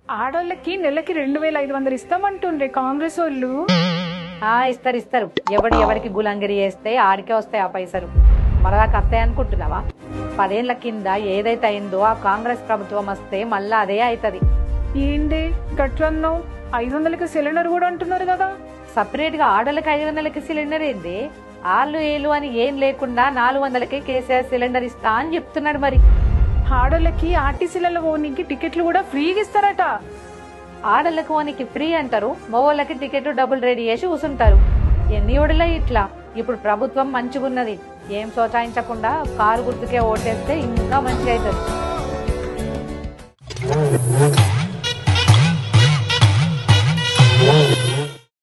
ఆడోళ్ళకి నెలకి రెండు వేల ఐదు వందలు ఇస్తామంటుండ్రే కాంగ్రెస్ వాళ్ళు ఆ ఇస్తారు ఇస్తారు ఎవడు ఎవరికి గులంగిరి వేస్తే ఆడికే వస్తాయి ఆ పైసలు మరదాకా వస్తాయి అనుకుంటున్నావా పదేళ్ల కింద ఏదైతే అయిందో ఆ కాంగ్రెస్ ప్రభుత్వం వస్తే మళ్ళా అదే అవుతుంది ఏంటి గట్లన్నావు ఐదు వందలకి సిలిండర్ కూడా అంటున్నారు కదా సపరేట్ గా ఆడోళ్ళకి ఐదు వందలకి సిలిండర్ ఏంది ఆళ్ళు ఏలు అని ఏం లేకుండా నాలుగు వందలకి కేసీఆర్ సిలిండర్ ఇస్తా అని చెప్తున్నాడు మరి ఆడోళ్ళకి ఆర్టీసీలలో పోనీకి టికెట్లు కూడా ఫ్రీగా ఇస్తారట ఆడళ్ళకు వానికి ఫ్రీ అంటారు మగవాళ్ళకి టికెట్ డబుల్ రెడీ చేసి కూసుంటారు ఎన్ని ఓడిలా ఇట్లా ఇప్పుడు ప్రభుత్వం మంచిగున్నది ఏం సోచాయించకుండా కారు గుర్తుకే ఓటేస్తే ఇంకా మంచిగా అవుతుంది